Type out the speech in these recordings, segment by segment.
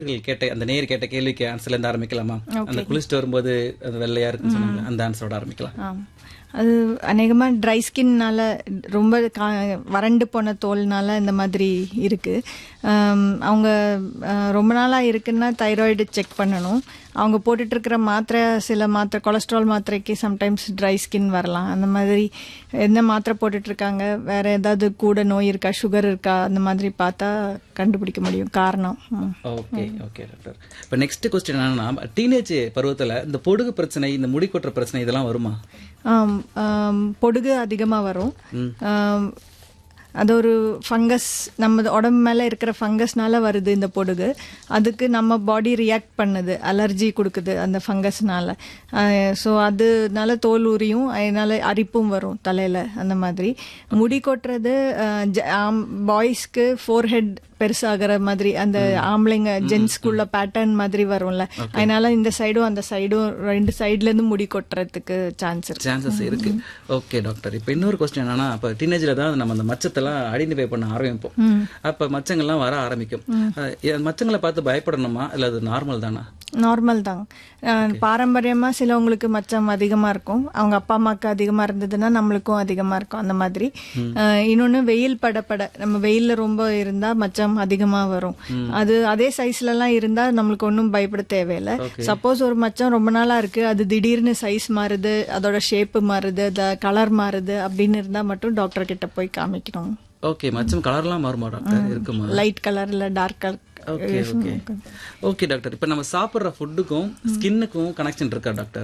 நேயர்கள் கேட்ட அந்த நேயர் கேட்ட கேள்விக்கு ஆன்சர்ல இருந்து ஆரம்பிக்கலாமா அந்த குளிச்சுட்டு வரும்போது அது வெள்ளையா இருக்குன்னு சொன்னாங்க அந்த ஆன்சரோட ஆரம்பிக்கலாம் ஆம். அது அநேகமாக ட்ரை ஸ்கின்னால ரொம்ப கா- வறண்டு போன தோல்னால இந்த மாதிரி இருக்கு ஆம், அவங்க அஹ், ரொம்ப நாளாக இருக்குன்னா தைராய்டு செக் பண்ணணும் அவங்க போட்டுட்டு இருக்கிற மாத்திரை சில மாத்திரை கொலஸ்ட்ரால் மாத்திரைக்கு சம்டைம்ஸ் ட்ரை ஸ்கின் வரலாம் அந்த மாதிரி என்ன மாத்திரை போட்டுட்டு இருக்காங்க வேற ஏதாவது கூட நோய் இருக்கா சுகர் இருக்கா அந்த மாதிரி பார்த்தா கண்டுபிடிக்க முடியும் காரணம் ம். ஓகே ஓகே டாக்டர் இப்போ நெக்ஸ்ட் கொஸ்டின் என்னன்னா டீனேஜ் பருவத்துல இந்த பொடுகு பிரச்சனை இந்த முடி கொட்டுற பிரச்சனை இதெல்லாம் வருமா ஆம், ஆம், பொடுகு அதிகமாக வரும் ஆம், அது ஒரு ஃபங்கஸ் நம்ம உடம்பு மேலே இருக்கிற ஃபங்கஸ்னால வருது இந்த பொடுகு அதுக்கு நம்ம பாடி ரியாக்ட் பண்ணுது அலர்ஜி கொடுக்குது அந்த ஃபங்கஸ்னால ஸோ அதனால தோல் உரியும் அதனால அரிப்பும் வரும் தலையில் அந்த மாதிரி முடி கொட்டுறது பாய்ஸ்க்கு ஃபோர் ஹெட் பெருசாகிற மாதிரி அந்த ஆம்பளைங்க ஜென்ஸ்குள்ள பேட்டர்ன் மாதிரி வரும்ல அதனால இந்த சைடும் அந்த சைடும் ரெண்டு சைடுல இருந்து முடி கொட்டுறதுக்கு சான்ஸ் இருக்கு சான்சஸ் இருக்கு ஓகே டாக்டர் இப்போ இன்னொரு கொஸ்டின் என்னன்னா இப்போ டீனேஜ்ல தான் நம்ம அந்த மச்சத்தெல்லாம் ஐடென்டிஃபை பண்ண ஆரம்பிப்போம் அப்ப மச்சங்கள்லாம் வர ஆரம்பிக்கும் அஹ் இந்த மச்சங்களை பார்த்து பயப்படணுமா இல்ல அது நார்மல் தானா நார்மல் தான் அஹ் பாரம்பரியமா சிலவங்களுக்கு மச்சம் அதிகமா இருக்கும் அவங்க அப்பா அம்மாக்கு அதிகமா இருந்ததுன்னா நம்மளுக்கும் அதிகமா இருக்கும் அந்த மாதிரி அஹ் இன்னொன்னு வெயில் படப்பட நம்ம வெயில்ல ரொம்ப இருந்தா மச்சம் அதிகமா வரும் அது அதே சைஸ்ல எல்லாம் இருந்தா நம்மளுக்கு ஒன்றும் பயப்பட தேவையில்லை சப்போஸ் ஒரு மச்சம் ரொம்ப நாளா இருக்கு அது திடீர்னு சைஸ் மாறுது அதோட ஷேப்பு மாறுது கலர் மாறுது அப்படின்னு இருந்தா மட்டும் டாக்டர் கிட்ட போய் காமிக்கணும் ஓகே மச்சம் கலர்லாம் மாறுமா டாக்டர் இருக்குமா லைட் கலர் இல்ல dark colour okay okay okay doctor இப்போ நம்ம சாப்பிட்ற ஃபுட்டுக்கும் ஸ்கின்னுக்கும் கனெக்ஷன் இருக்கா டாக்டர்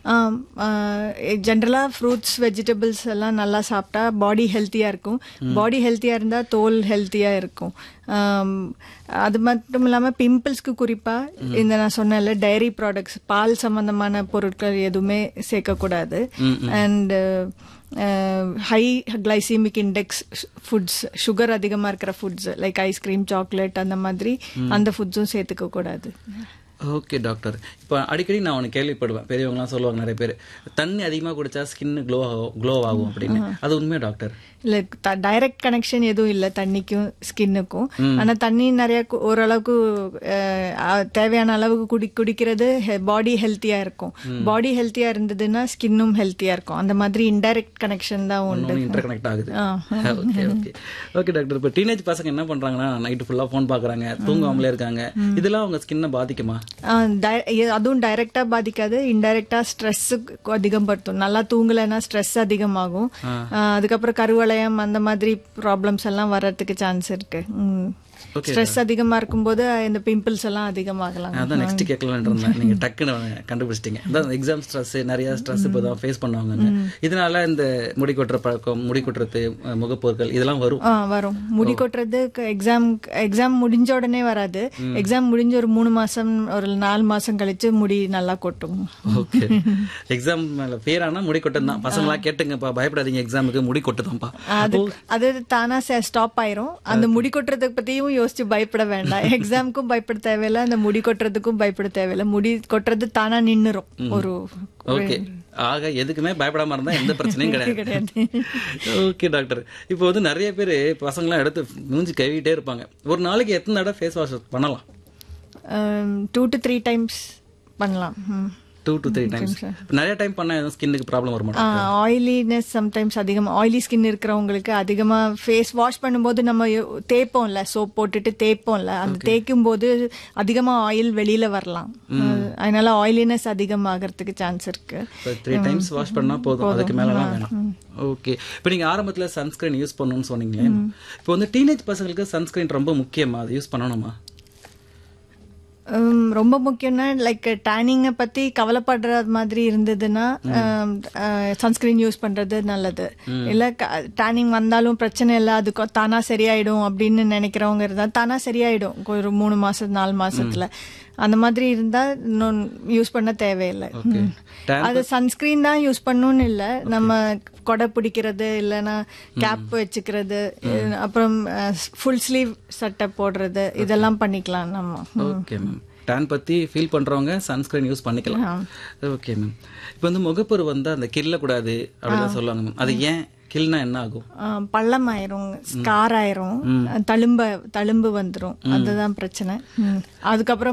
ஜென்ரலாக ஃப்ரூட்ஸ் வெஜிடபிள்ஸ் எல்லாம் நல்லா சாப்பிட்டா பாடி ஹெல்த்தியாக இருக்கும் பாடி ஹெல்த்தியாக இருந்தால் தோல் ஹெல்த்தியாக இருக்கும் ஆம், அது மட்டும் இல்லாமல் பிம்பிள்ஸ்க்கு குறிப்பாக இந்த நான் சொன்னேன்ல டைரி ப்ராடக்ட்ஸ் பால் சம்பந்தமான பொருட்கள் எதுவுமே சேர்க்கக்கூடாது and high glycemic index foods sugar அதிகமாக இருக்கிற ஃபுட்ஸ் லைக் ஐஸ்கிரீம் சாக்லேட் அந்த மாதிரி அந்த ஃபுட்ஸும் சேர்த்துக்க கூடாது ஓகே டாக்டர் இப்போ அடிக்கடி நான் உனக்கு கேள்விப்படுவேன் பெரியவங்கலாம் சொல்லுவாங்க நிறைய பேர் தண்ணி அதிகமாக குடிச்சா ஸ்கின் க்ளோ ஆகும் க்ளோ ஆகும் அப்படின்னு அது உண்மையா டாக்டர் இல்ல டைரக்ட் கனெக்ஷன் எதுவும் இல்ல தண்ணிக்கும் ஸ்கின்னுக்கும் ஆனா தண்ணி நிறைய கு- ஓரளவுக்கு அஹ், அஹ், தேவையான அளவுக்கு குடி குடிக்கிறது பாடி ஹெல்த்தியா இருக்கும் பாடி ஹெல்த்தியா இருந்ததுன்னா ஸ்கின்னும் ஹெல்த்தியா இருக்கும் அந்த மாதிரி இன்டைரக்ட் கனெக்ஷன் தான் உண்டு இன்டர் கனெக்ட் ஆகுது ஓகே ஓகே ஓகே டாக்டர் இப்போ டீனேஜ் பசங்க என்ன பண்றாங்கன்னா நைட்டு ஃபுல்லா ஃபோன் பாக்குறாங்க தூங்காமலே இருக்காங்க இதெல்லாம் அவங்க ஸ்கின்னை பாதிக்குமா ஆஹ் di- எ- அதுவும் டைரக்டா பாதிக்காது இன்டைரக்டா ஸ்ட்ரெஸ் அதிகப்படுத்தும் நல்லா தூங்கலைன்னா ஸ்ட்ரெஸ் அதிகமாகும் ஆஹ் அதுக்கப்புறம் கருவளையம் அந்த மாதிரி ப்ராப்ளம்ஸ் எல்லாம் வர்றதுக்கு சான்ஸ் இருக்கு ஸ்ட்ரெஸ் அதிகமா இருக்கும்போது இந்த பிம்பிள்ஸ் எல்லாம் அதிகமாகலாம் அதான் நெக்ஸ்ட் கேட்கலான்னு இருந்தேன் நீங்க டக்குன்னு கண்டுபிடிச்சிட்டீங்க அதான் எக்ஸாம் ஸ்ட்ரெஸ் நிறைய ஸ்ட்ரெஸ் இப்போ தான் ஃபேஸ் பண்ணுவாங்க இதனால இந்த முடி கொட்டுற பழக்கம் முடி கொட்டுறது அஹ், முகப்பொருட்கள் இதெல்லாம் வரும் ஆ வரும் முடி கொட்டுறது எக்ஸாம் எக்ஸாம் முடிஞ்ச உடனே வராது எக்ஸாம் முடிஞ்ச ஒரு மூணு மாசம் ஒரு நாலு மாசம் கழிச்சு முடி நல்லா கொட்டும் ஓகே எக்ஸாம் மேல பேர் ஆனா முடி கொட்டம் தான் பசங்களா கேட்டுங்கப்பா பயப்படாதீங்க எக்ஸாமுக்கு முடி கொட்டுதான்ப்பா அது அது தானா ஸ்டாப் ஆயிரும் அந்த முடி கொட்டுறதுக்கு பத்தியும் யோசிச்சு பயப்பட வேண்டாம் எக்ஸாமுக்கும் பயப்பட தேவையில்ல அந்த முடி கொட்டுறதுக்கும் பயப்பட தேவையில்ல முடி கொட்டுறது தானா நின்னுரும் ஒரு ஓகே ஆக எதுக்குமே பயப்படாம இருந்தா எந்த பிரச்சனையும் கிடையாது கிடையாது ஓகே டாக்டர் இப்போ வந்து நிறைய பேர் பசங்களாம் எடுத்து மூஞ்சி கழுவிட்டே இருப்பாங்க ஒரு நாளைக்கு எத்தனை தடவை ஃபேஸ் வாஷ் பண்ணலாம் டூ டு த்ரீ டைம்ஸ் பண்ணலாம் ம். டூ டு த்ரீ டைம்ஸ் நிறைய டைம் பண்ணா எதுவும் ஸ்கின்னுக்கு ப்ராப்ளம் வர மாட்டோம் ஆயிலினஸ் சம்டைம்ஸ் அதிகம் ஆயிலி ஸ்கின் இருக்கிறவங்களுக்கு அதிகமா ஃபேஸ் வாஷ் பண்ணும்போது நம்ம யோ- தேய்ப்போம்ல சோப் போட்டுட்டு தேய்ப்போம்ல அந்த தேய்க்கும் போது அதிகமா ஆயில் வெளியில வரலாம் அஹ் அதனால ஆயிலினஸ் அதிகமாகறதுக்கு சான்ஸ் இருக்கு த்ரீ டைம்ஸ் வாஷ் பண்ணா போதும் அதுக்கு மேலலாம் வேணாம் ஓகே இப்போ நீங்க ஆரம்பத்துல சன்ஸ்கிரீன் யூஸ் பண்ணணும்னு சொன்னீங்க இப்போ வந்து டீனேஜ் பசங்களுக்கு சன்ஸ்கிரீன் ரொம்ப முக்கியமா அது யூஸ் பண்ணணுமா ஹம், ரொம்ப முக்கியம்னா லைக் டேனிங்கை பத்தி கவலைப்படுற மாதிரி இருந்ததுன்னா சன்ஸ்கிரீன் யூஸ் பண்றது நல்லது இல்ல டேனிங் வந்தாலும் பிரச்சனை இல்லை அது கொ- தானா சரியாயிடும் அப்படின்னு நினைக்கிறவங்க இருந்தா தானா சரியாயிடும் ஒரு மூணு மாசம் நாலு மாசத்துல அந்த மாதிரி இருந்தா இன்னும் யூஸ் பண்ண தேவையில்லை ம். Tan அது சன்ஸ்கிரீன் தான் யூஸ் பண்ணணும்னு இல்ல நம்ம கொடை பிடிக்கிறது இல்லைன்னா கேப் வச்சுக்கிறது அப்புறம் ஃபுல் ஸ்லீவ் சட்டை போடுறது இதெல்லாம் பண்ணிக்கலாம் நம்ம ஓகே மேம் டேன் பத்தி ஃபீல் பண்றவங்க சன்ஸ்கிரீன் யூஸ் பண்ணிக்கலாம் ஓகே மேம் இப்போ வந்து முகப்பரு வந்தா அந்த கில்ல கூடாது அப்படின்னு சொல்லுவாங்க மேம் அது ஏன் கில்னா என்ன ஆகும் ஆஹ் பள்ளம் ஆயிரும் ஸ்கார் ஆயிரும் தழும்ப தழும்பு வந்துரும் அதுதான் பிரச்சனை ம். அதுக்கப்புறம்